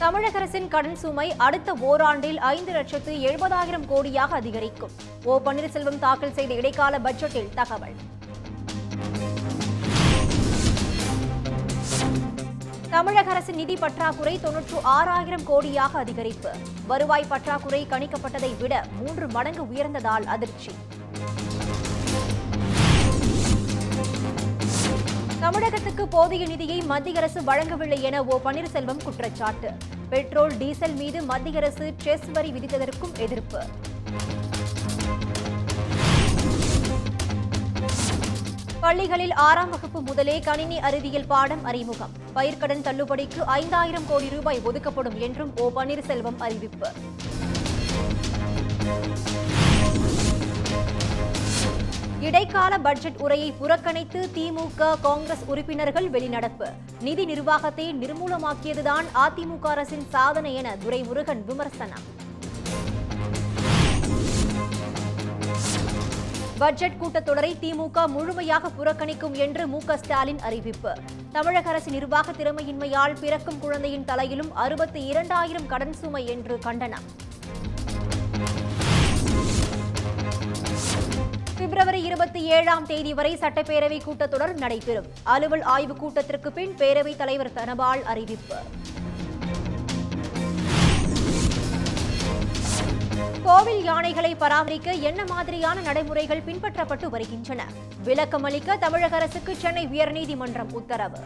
தமிழக அரசின் கடன் சுமை அடுத்த ஓராண்டில் ஐந்து லட்சத்து எழுபதாயிரம் கோடியாக அதிகரிக்கும் ஓ பன்னீர்செல்வம் தாக்கல் செய்த இடைக்கால பட்ஜெட்டில் தகவல் தமிழக அரசின் நிதி பற்றாக்குறை தொன்னூற்று ஆறாயிரம் கோடியாக அதிகரிப்பு வருவாய் பற்றாக்குறை கணிக்கப்பட்டதை விட மூன்று மடங்கு உயர்ந்ததால் அதிர்ச்சி தமிழகத்துக்கு போதிய நிதியை மத்திய அரசு வழங்கவில்லை என ஓ பன்னீர்செல்வம் குற்றச்சாட்டு பெட்ரோல் டீசல் மீது மத்திய அரசு செஸ் வரி விதித்ததற்கும் எதிர்ப்பு பள்ளிகளில் ஆறாம் வகுப்பு முதலே கணினி அறிவியல் பாடம் அறிமுகம் பயிர்க்கடன் தள்ளுபடிக்கு ஐந்தாயிரம் கோடி ரூபாய் ஒதுக்கப்படும் என்றும் ஓ பன்னீர்செல்வம் அறிவிப்பு இடைக்கால பட்ஜெட் உரையை புறக்கணித்து திமுக காங்கிரஸ் உறுப்பினர்கள் வெளிநடப்பு நிதி நிர்வாகத்தை நிர்மூலமாக்கியதுதான் அதிமுக அரசின் சாதனை என துரைமுருகன் விமர்சனம் பட்ஜெட் கூட்டத்தொடரை திமுக முழுமையாக புறக்கணிக்கும் என்று மு க ஸ்டாலின் அறிவிப்பு தமிழக அரசு நிர்வாக திறமையின்மையால் பிறக்கும் குழந்தையின் தலையிலும் அறுபத்தி இரண்டாயிரம் கடன் சுமை என்று கண்டனம் பிப்ரவரி இருபத்தி ஏழாம் தேதி வரை சட்டப்பேரவை கூட்டத்தொடர் நடைபெறும் அலுவல் ஆய்வுக் கூட்டத்திற்கு பின் பேரவைத் தலைவர் தனபால் அறிவிப்பு கோவில் யானைகளை பராமரிக்க என்ன மாதிரியான நடைமுறைகள் பின்பற்றப்பட்டு வருகின்றன விளக்கமளிக்க தமிழக அரசுக்கு சென்னை உயர்நீதிமன்றம் உத்தரவு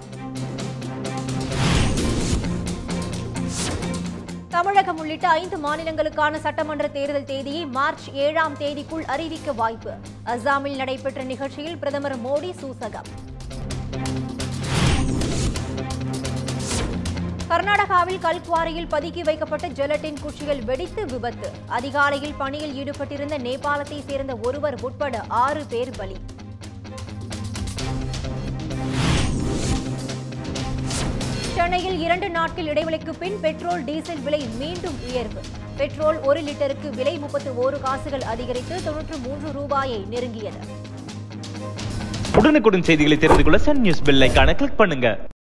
தமிழகம் உள்ளிட்ட ஐந்து மாநிலங்களுக்கான சட்டமன்ற தேர்தல் தேதியை மார்ச் ஏழாம் தேதிக்குள் அறிவிக்க வாய்ப்பு அசாமில் நடைபெற்ற நிகழ்ச்சியில் பிரதமர் மோடி சூசகம் கர்நாடகாவில் கல்குவாரியில் பதுக்கி வைக்கப்பட்ட ஜெலட்டின் குச்சிகள் வெடித்து விபத்து அதிகாலையில் பணியில் ஈடுபட்டிருந்த நேபாளத்தை சேர்ந்த ஒருவர் உட்பட ஆறு பேர் பலி சென்னையில் இரண்டு நாட்கள் இடைவெளிக்கு பின் பெட்ரோல் டீசல் விலை மீண்டும் உயர்வு பெட்ரோல் ஒரு லிட்டருக்கு விலை முப்பத்து ஓரு காசுகள் அதிகரித்து தொன்னூற்று மூன்று ரூபாயை நெருங்கியது உடனுக்குடன் செய்திகளை தெரிந்து கொள்ள சன் நியூஸ் பெல் ஐகானை கிளிக் பண்ணுங்க